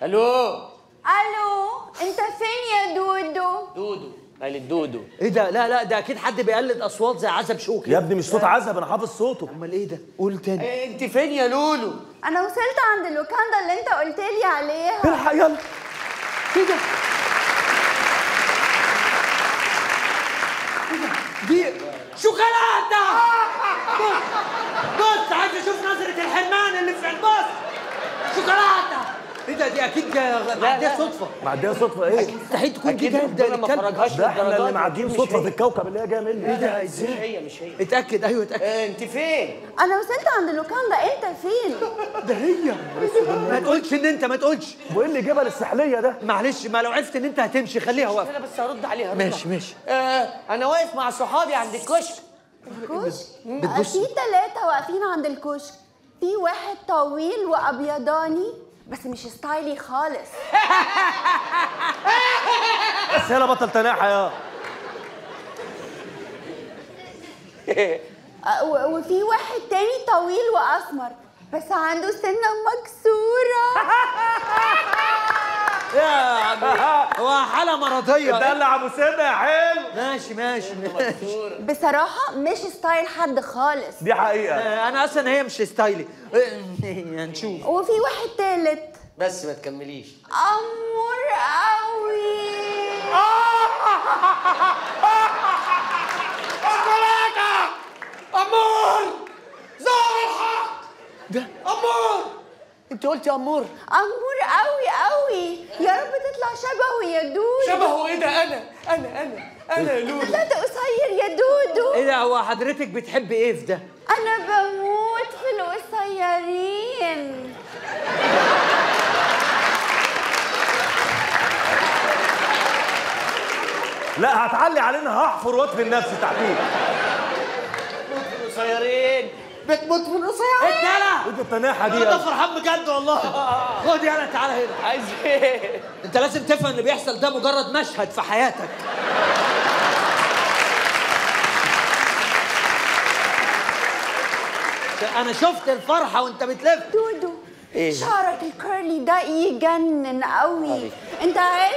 الو الو انت فين يا دودو دودو قال الدودو ايه ده لا لا ده اكيد حد بيقلد اصوات زي عزب شوقي يا ابني مش صوت عزب انا حافظ صوته امال ايه ده قول تاني إيه انت فين يا لولو انا وصلت عند اللوكاندا اللي انت قلت لي عليها الحق يلا ايه ده دي شوكولاته بص بص عايز اشوف نظره الحرمان اللي في البص شوكولاته ايه ده دي اكيد معديه صدفه معديه صدفه ايه مستحيل تكون دي اكيد جايه ربنا ده ما الكلب. فرجهاش ده احنا للدرجات اللي دي. معديين مش صدفه هي. في الكوكب اللي هي جايه مني ايه ده مش ازاي هي مش هي اتاكد ايوه اتاكد إيه انت فين انا وصلت عند اللوكاندا انت فين ده هي ما تقولش ان انت ما تقولش وايه اللي جبل السحليه ده معلش ما لو عرفت ان انت هتمشي خليها واقفه انا بس هرد عليها هرد ماشي عليها. ماشي آه انا واقف مع صحابي عند الكشك كشك بتبص- في ثلاثة واقفين عند الكشك في واحد طويل وابيضاني بس مش ستايلي خالص بس يلا بطل تناحة يا أه، و- وفي واحد تاني طويل واسمر بس عنده سنة مكسورة يا عم هو حاله مرضيه دلع ابو سنه يا حلو ماشي ماشي ماشي بصراحة مش ستايل حد خالص دي حقيقه آه، انا اصلا هي مش ستايلي آه، هنشوف وفي واحد تالت بس ما تكمليش أمور قوي امور ظهر الحق ده امور انت قلتي امور أمور قوي قوي يا رب تطلع شبهه يا دودو شبهه ايه ده انا انا انا انا يا لولو لا ده قصير يا دودو ايه ده هو حضرتك بتحبي ايه في ده أنا بموت في القصيرين لا هتعلي علينا هحفر واطفي نفسي تحتيك قصيرين بتموت في القصيرين اتدلع ايه دي التناحه دي انا يا فرحان بجد والله خد يلا تعالى هنا عايز ايه انت لازم تفهم اللي بيحصل ده مجرد مشهد في حياتك انا شفت الفرحه وانت بتلف دودو إيه؟ شعرك الكيرلي ده يجنن قوي انت عارف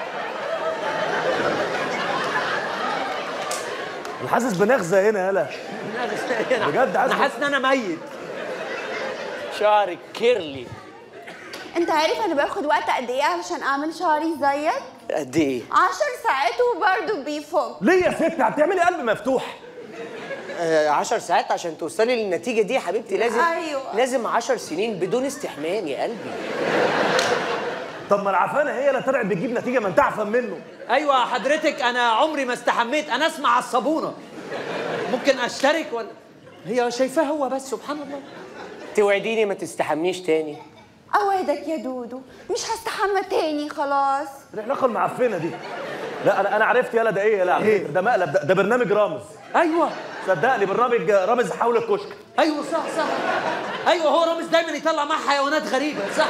انا حاسس بنغزه هنا يلا بجد حاسس انا حاسس ان انا ميت شعرك كيرلي انت عارف انا باخد وقت قد ايه علشان اعمل شعري زيك قد ايه عشر ساعات وبرضه بيفك ليه يا ست هتعملي قلب مفتوح آه، عشر ساعات عشان توصلي للنتيجة دي يا حبيبتي لازم أيوة. لازم عشر سنين بدون استحمام يا قلبي طب ما العفانه هي اللي طلعت بتجيب نتيجه ما انت اعفن منه ايوه حضرتك انا عمري ما استحميت انا اسمع على الصابونه ممكن اشترك ولا هي شايفاه هو بس سبحان الله توعديني ما تستحميش تاني اوعدك يا دودو مش هستحمى تاني خلاص العلاقه المعفنه دي لا انا انا عرفت يلا ده ايه يلا إيه؟ ده مقلب ده, ده برنامج رامز ايوه صدقني برنامج رامز حول الكشك ايوه صح صح ايوه هو رامز دايما يطلع معاه حيوانات غريبه صح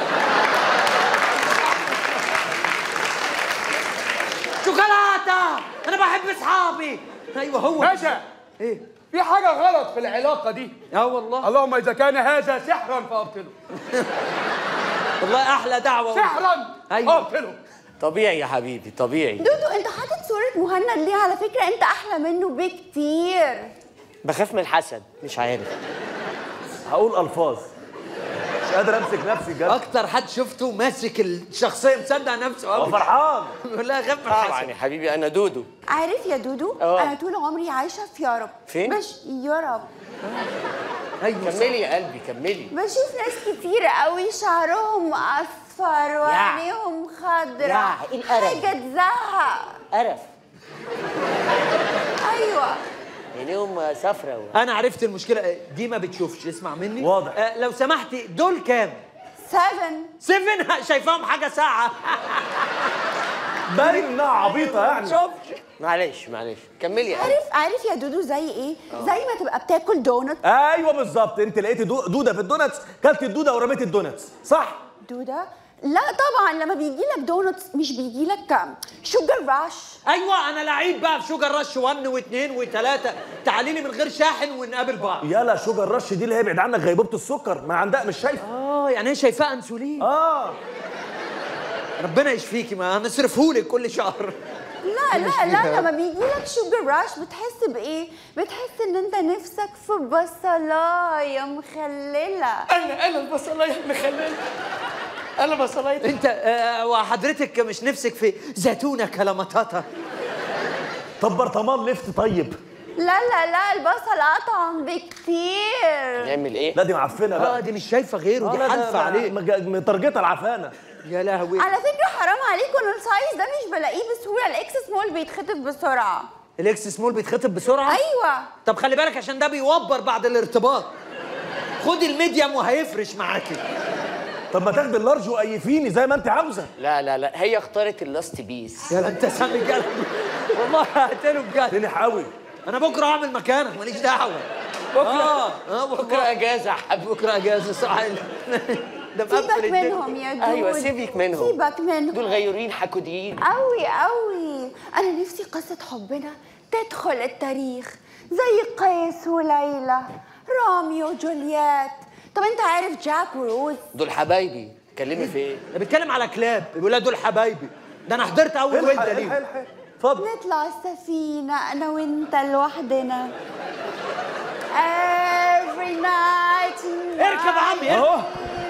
شوكولاته انا بحب اصحابي ايوه هو باشا ايه في حاجة غلط في العلاقة دي اه والله اللهم إذا كان هذا سحرا فأبطله والله احلى دعوه سحرا أيوة. أبطله طبيعي يا حبيبي طبيعي دودو انت حاطط صورة مهند ليه على فكرة انت احلى منه بكتير بخاف من الحسد مش عارف هقول الفاظ مش قادر امسك نفسي بجد اكتر حد شفته ماسك الشخصيه مصدق نفسه هو قوي فرحان لا خاف من طبعا الحسد يا حبيبي انا دودو عارف يا دودو اه. انا طول عمري عايشة في يوروب فين؟ مش يوروب ايوه صح. كملي يا قلبي كملي بشوف ناس كتير قوي شعرهم اصفر وعينيهم خضرا يا، إيه القرف حاجة تزهق قرف ايوه عينيهم صفرة انا عرفت المشكله إيه؟ دي ما بتشوفش اسمع مني واضح. آه لو سمحتي دول كام سفن سيفن شايفاهم حاجه ساعه باين انها عبيطه يعني شوفش معلش معلش كملي يا قلبي عارف عارف يا دودو زي ايه زي ما تبقى بتاكل دونت ايوه بالظبط انت لقيتي دو- دوده في الدوناتس كلت الدوده ورميت الدوناتس صح دودة لا طبعا لما بيجي لك دونتس مش بيجي لك شوجر راش ايوه انا لعيب بقى في شوجر رش 1 و2 و3 تعالي لي من غير شاحن ونقابل بعض يلا شوجر رش دي اللي هي بعيد عنك غيبوبه السكر ما عندها مش شايفه اه يعني هي شايفاه انسولين اه ربنا يشفيكي ما هنصرفهولك كل شهر لا لا لا لما بيجي لك شوجر راش بتحس بايه؟ بتحس ان انت نفسك في بصلايه مخلله انا انا البصلايه المخلله انا بصلايه انت آه وحضرتك مش نفسك في زيتونه كلاماتاتا طب برطمان لفت طيب لا لا لا البصل اطعم بكتير نعمل ايه لا دي معفنه اه بقى دي مش شايفه غيره دي لا، ده حالفه عليه مج- مترجطه العفانه يا لهوي على فكره حرام عليكم ان السايز ده مش بلاقيه بسهوله الاكس سمول بيتخطف بسرعه الاكس سمول بيتخطب بسرعه ايوه طب خلي بالك عشان ده بيوبر بعد الارتباط خدي الميديم وهيفرش معاكي طب ما تاخدي اللارج وقيفيني زي ما انت عاوزه لا لا لا هي اختارت اللاست بيس يا لا انت سامي قلبي والله هقتله بجد تنح قوي انا بكره اعمل مكانك ماليش دعوه بكره اه اه بكره بكره اجازه يا حبيبي بكره اجازه صح ده مقفل سيبك الدنيا. منهم يا دود ايوه سيبك منهم سيبك منهم دول غيورين حكوديين قوي قوي انا نفسي قصه حبنا تدخل التاريخ زي قيس وليلى راميو وجولييت طب انت عارف جاك وروز دول حبايبي كلمي في ايه ده بيتكلم على كلاب بيقول لها دول حبايبي ده انا حضرت اول الحق ولده الحق ليه الحق اتفضل نطلع السفينة أنا وأنت لوحدنا Every night and اركب يا عمي اركب. اهو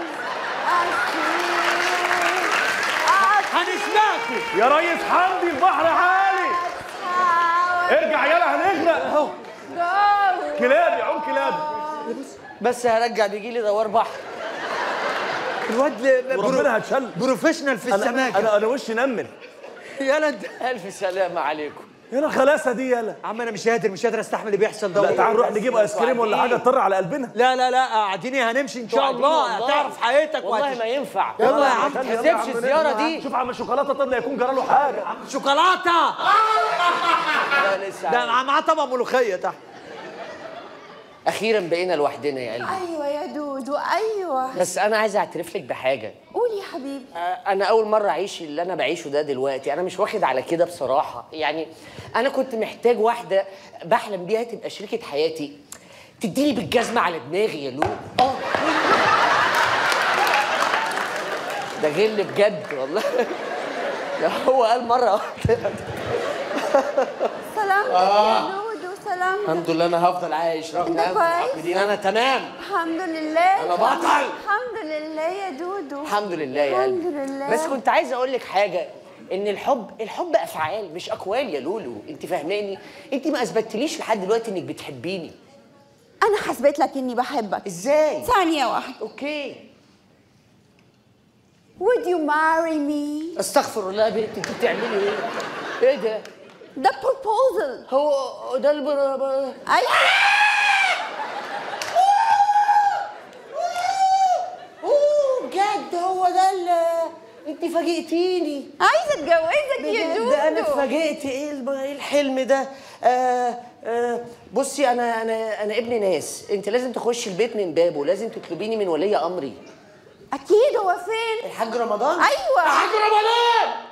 هنسمعكم يا ريس حمدي البحر عالي ارجع يلا هنغرق اهو كلابي عم كلابي بس هرجع بيجي لي دوار بحر الواد ل- برو- وربنا هتشل بروفيشنال في انا السماكه انا انا وشي نمل يلا انت الف سلامه عليكم يلا الخلاسه دي يلا يا عم انا مش قادر مش قادر استحمل اللي بيحصل ده لا والله. تعال نروح نجيب ايس كريم ولا حاجه تطر على قلبنا لا لا لا قاعدين هنمشي ان شاء وعدين الله والله. هتعرف حياتك والله وهتش- ما ينفع يلا يا عم عشان يلا تحسبش يا عم الزياره نطلع. دي شوف عم الشوكولاته طب لا يكون جرى له حاجه شوكولاته لا لسه ده عايز. معاه طبق ملوخيه تحت اخيرا بقينا لوحدنا يا قلبي أيوة يا دودو أيوة بس انا عايز اعترف لك بحاجه قول يا حبيبي آه، انا اول مره اعيش اللي انا بعيشه ده دلوقتي انا مش واخد على كده بصراحه يعني انا كنت محتاج واحده بحلم بيها تبقى شريكه حياتي تديني بالجزمه على دماغي يا لو اه ده غل بجد والله ده هو قال مره واحده سلامتك يا دودو سلامتك الحمد لله انا هفضل عايش رغم أنت أنف كويس؟ العقدين. انا تمام الحمد لله أنا بطل. الحمد لله يا دودو الحمد لله يا قلبي الحمد لله بس كنت عايز اقول لك حاجه ان الحب الحب افعال مش اقوال يا لولو انت فاهماني انت ما اثبتليش لحد دلوقتي انك بتحبيني أنا حسبت لك إني بحبك ازاي ثانية واحدة اوكي Would you marry me؟ استغفر الله يا بنتي انت بتعملي ايه ايه ده ده proposal هو ده البر... أيوة اوه بجد هو ده اللي انت فاجئتيني عايزة أتجوزك يا بجد دودو انا اتفاجئت ايه الب- إيه الحلم ده آه آه بصي انا انا انا ابن ناس انت لازم تخشي البيت من بابه لازم تطلبيني من ولي امري أكيد هو فين؟ الحاج رمضان أيوة الحاج رمضان